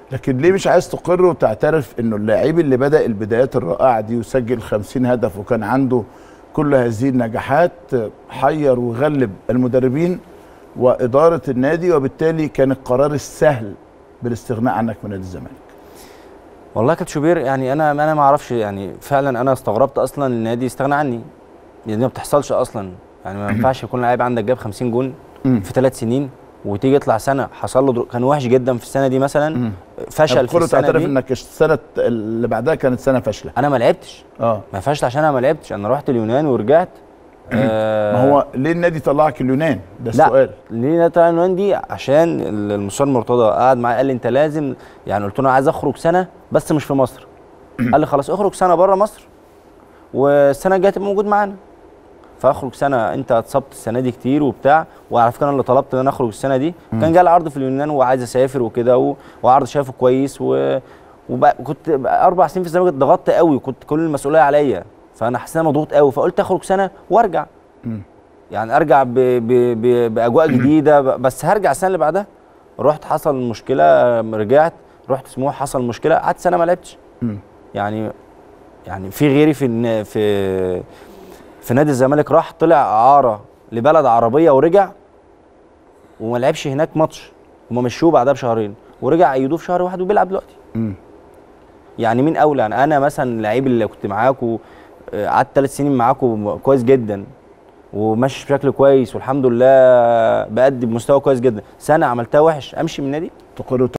لكن ليه مش عايز تقر وتعترف انه اللاعب اللي بدا البدايات الرائعه دي وسجل 50 هدف وكان عنده كل هذه النجاحات حير وغلب المدربين واداره النادي وبالتالي كان القرار السهل بالاستغناء عنك من نادي الزمالك والله يا كابتن شوبير يعني انا انا ما اعرفش يعني فعلا انا استغربت اصلا النادي استغنى عني يعني ما بتحصلش اصلا يعني ما ينفعش يكون لعيب عندك جاب 50 جون مم. في ثلاث سنين وتيجي يطلع سنه حصل له درو... كان وحش جدا في السنه دي مثلا فشل في كله السنه تعترف دي انك السنه اللي بعدها كانت سنه فاشله انا ما لعبتش اه ما فشل عشان انا ما لعبتش انا رحت اليونان ورجعت آه ما هو ليه النادي طلعك اليونان ده لا السؤال ليه نطلع اليونان دي عشان المستشار مرتضى قعد معايا قال لي انت لازم يعني قلت له انا عايز اخرج سنه بس مش في مصر قال لي خلاص اخرج سنه بره مصر والسنه الجايه تبقى موجود معانا فاخرج سنه انت اتصبت السنه دي كتير وبتاع وعلى فكره انا اللي طلبت ان انا اخرج السنه دي كان جالي عرض في اليونان وعايز اسافر وكده و- وعرض شايفه كويس و وبقى كنت بقى اربع سنين في الزمالك ضغطت قوي كنت كل المسؤوليه عليا فانا حسيت ان انا مضغوط قوي فقلت اخرج سنه وارجع مم. يعني ارجع ب... ب... ب... باجواء جديده ب... بس هرجع السنه اللي بعدها رحت حصل مشكله رجعت رحت سموح حصل مشكله قعدت سنه ما لعبتش مم. يعني يعني في غيري في الن- في في نادي الزمالك راح طلع اعاره لبلد عربيه ورجع وما لعبش هناك ماتش هما مشوه بعدها بشهرين ورجع ايدوه في شهر واحد وبيلعب دلوقتي مم. يعني مين اولى يعني انا مثلا اللعيب اللي كنت معاكم آه، قعدت ثلاث سنين معاكم كويس جدا وماشي بشكل كويس والحمد لله بأدي بمستوى كويس جدا سنه عملتها وحش امشي من النادي تقر